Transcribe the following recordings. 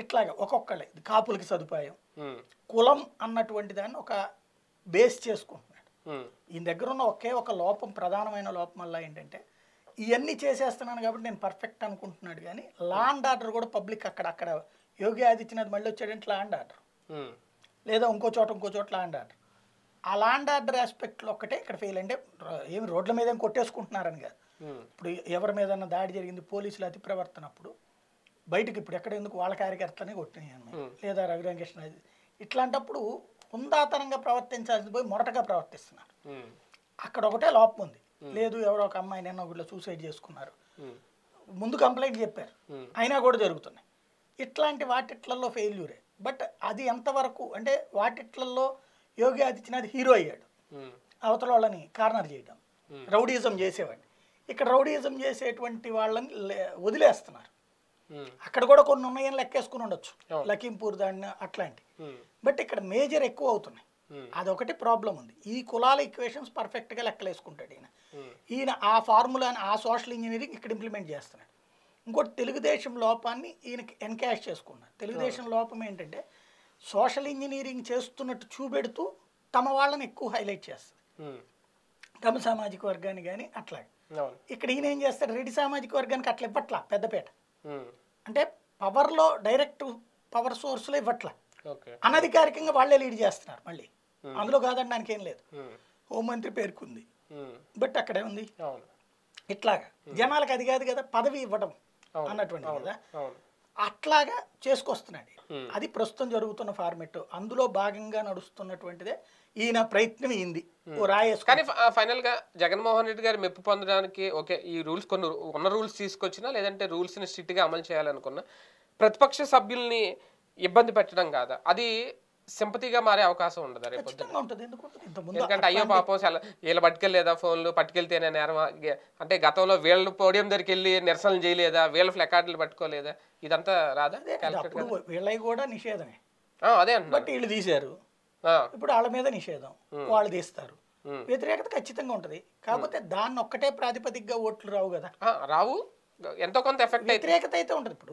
ఇట్లాగా ఒక్కొక్కళ్ళే కాపులకి సదుపాయం ఉమ్, కులం అన్నటువంటి దాన్ని ఒక బేస్ చేసుకుంటున్నాడు ఉమ్, ఈయన దగ్గర ఉన్న ఒకే ఒక లోపం ప్రధానమైన లోపం వల్ల ఏంటంటే ఇవన్నీ చేసేస్తున్నాను కాబట్టి నేను పర్ఫెక్ట్ అనుకుంటున్నాడు కానీ లా అండ్ ఆర్డర్ కూడా పబ్లిక్ అక్కడ అక్కడ యోగి ఆదిత్యనాథ్ మళ్ళీ వచ్చాడంటే లా అండ్ ఆర్డర్ ఉమ్, లేదా ఇంకో చోట ఇంకో చోట లా అండ్ ఆర్డర్ ఆ లా అండ్ ఆర్డర్ ఆస్పెక్ట్లో ఒక్కటే ఇక్కడ ఫెయిల్ అంటే ర- ఏమి రోడ్ల మీద ఏం కొట్టేసుకుంటున్నారని కాదు ఉమ్, ఇప్పుడు ఎవరి మీద దాడి జరిగింది పోలీసులు అతి ప్రవర్తన అప్పుడు బయటకు ఇప్పుడు ఎక్కడ ఎందుకు వాళ్ళ కార్యకర్తలనే కొట్టినాయి లేదా రఘురామకృష్ణ ఇట్లాంటప్పుడు హుందాతనంగా ప్రవర్తించాల్సింది పోయి మొరటగా ప్రవర్తిస్తున్నారు ఉమ్, అక్కడ ఒకటే లోపం ఉంది లేదు ఎవరో ఒక అమ్మాయి నిన్న ఒకళ్ళు సూసైడ్ చేసుకున్నారు ఉమ్, ముందు కంప్లైంట్ చెప్పారు Hmm. అయినా కూడా జరుగుతున్నాయి ఇట్లాంటి వాటిట్లలో ఫెయిల్యూరే బట్ అది ఎంతవరకు అంటే వాటిట్లలో యోగి ఆదిత్యనాథ్ హీరో అయ్యాడు ఉమ్, అవతల వాళ్ళని కార్నర్ చేయడం రౌడీజం చేసేవాడిని ఇక్కడ రౌడీజం చేసేటువంటి వాళ్ళని లే- వదిలేస్తున్నారు ఉమ్, అక్కడ కూడా కొన్ని ఉన్నాయని లెక్కేసుకుని ఉండొచ్చు అవును. లఖీంపూర్ దాన్ని అట్లాంటి ఉమ్, బట్ ఇక్కడ మేజర్ ఎక్కువ అవుతున్నాయి Hmm. అదొకటి ప్రాబ్లం ఉంది ఈ కులాల ఈక్వేషన్స్ పర్ఫెక్ట్గా లెక్కలేసుకుంటాడు ఈయన Hmm. ఈయన ఆ ఫార్ములాని ఆ సోషల్ ఇంజనీరింగ్ ఇక్కడ ఇంప్లిమెంట్ చేస్తున్నాడు ఇంకోటి తెలుగుదేశం లోపాన్ని ఈయనకి ఎన్కాష్ చేసుకున్నారు తెలుగుదేశం లోపం ఏంటంటే సోషల్ ఇంజనీరింగ్ చేస్తున్నట్టు చూపెడుతూ తమ వాళ్ళని ఎక్కువ హైలైట్ చేస్తుంది ఉమ్, తమ సామాజిక వర్గాన్ని కానీ అట్లా అవును ఇక్కడ ఈయన ఏం చేస్తాడు రెడ్డి సామాజిక వర్గానికి అట్లా ఇవ్వట్లా పెద్దపేట ఉమ్, అంటే పవర్లో డైరెక్ట్ పవర్ సోర్స్లో ఇవ్వట్లా ఓకే అనధికారికంగా వాళ్ళే లీడ్ చేస్తున్నారు మళ్ళీ అందులో కాదనడానికి ఏం లేదు ఉమ్, హోంమంత్రి పేర్కొంది ఉమ్, బట్ అక్కడే ఉంది అవును ఇట్లాగా జనాలకు అది కాదు కదా పదవి ఇవ్వడం అవును, అన్నటువంటి కదా అవును అట్లాగా చేసుకొస్తున్నాడు Hmm. అది ప్రస్తుతం జరుగుతున్న ఫార్మెట్ అందులో భాగంగా నడుస్తున్నటువంటిదే ఈయన ప్రయత్నం అయింది ఓ రాయేసుకుని కానీ ఫైనల్ గా జగన్మోహన్ రెడ్డి గారు మెప్పు పొందడానికి ఓకే ఈ రూల్స్ కొన్ని ఉన్న రూల్స్ తీసుకొచ్చినా లేదంటే రూల్స్ ని స్ట్రిక్ట్ గా అమలు చేయాలనుకున్నా ప్రతిపక్ష సభ్యుల్ని ఇబ్బంది పెట్టడం కాదా అది సింపతిగా మారే అవకాశం ఉండదు రేపు పొద్దున్న ఖచ్చితంగా ఉంటుంది ఎందుకు ఉంటుంది? ఇంతకుముందు ఎందుకంటే అయ్యో పాపం సెల- వీళ్ళు పట్టుకెళ్ళలేదా ఫోన్లు పట్టుకెళ్తేనే నేరమా గె- అంటే గతంలో వీళ్ళు పోడియం దగ్గరికి వెళ్ళి నిరసనలు చేయలేదా వీళ్ళ ఫ్లెకార్డులు పట్టుకోలేదా ఇదంతా రాదా అదే కదా, అప్పుడు వీళ్ళవి కూడా నిషేధమే ఆ, అదే అంటున్నా బట్ వీళ్ళు తీశారు ఆ, ఇప్పుడు వాళ్ళ మీద నిషేధం వాళ్ళు తీస్తారు Hmm. వ్యతిరేకత ఖచ్చితంగా ఉంటుంది కాకపోతే దాన్ని ఒక్కటే ప్రాతిపదికగా ఓట్లు రావు కదా ఆ, రావు ఎంతో కొంత ఎఫెక్ట్ అయితే వ్యతిరేకత అయితే ఉంటుంది ఇప్పుడు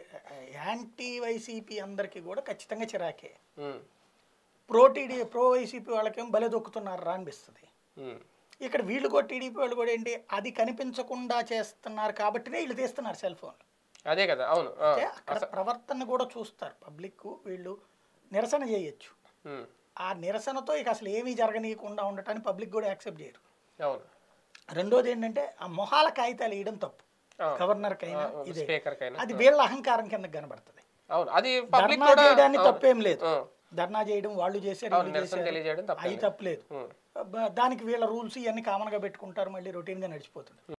యాంటీ వైసీపీ అందరికీ కూడా ఖచ్చితంగా చిరాకే ఉమ్, ప్రో టీడీ ప్రో వైసీపీ వాళ్ళకేం బలే దొక్కుతున్నారు రా అనిపిస్తుంది ఉమ్, ఇక్కడ వీళ్ళు కూడా టీడీపీ వాళ్ళు కూడా ఏంటి అది కనిపించకుండా చేస్తున్నారు కాబట్టినే వీళ్ళు తీస్తున్నారు సెల్ ఫోన్ అదే కదా అవును ఆ, అంటే అక్కడ ప్రవర్తన కూడా చూస్తారు పబ్లిక్ వీళ్ళు నిరసన చేయొచ్చు ఉమ్, ఆ నిరసనతో ఇక అసలు ఏమీ జరగనీయకుండా ఉండటాన్ని పబ్లిక్ కూడా యాక్సెప్ట్ చేయరు అవును రెండోది ఏంటంటే ఆ మొహాల కాగితాలు వేయడం తప్పు ఆ, గవర్నర్కైనా ఇదే స్పీకర్ కైనా అది వీళ్ళ అహంకారం కింద కనబడుతుంది అవును అది పబ్లిక్ ధర్నా కూడా చేయడాన్ని తప్పేం లేదు ఆ, ధర్నా చేయడం వాళ్ళు చేశారు అవును వీళ్ళు నిరసన చేశారు తెలియజేయడం తప్ప అవి తప్పలేదు ఉమ్. బ- దానికి వీళ్ళ రూల్స్ ఇవన్నీ కామన్గా పెట్టుకుంటారు మళ్ళీ రొటీన్గా నడిచిపోతుంది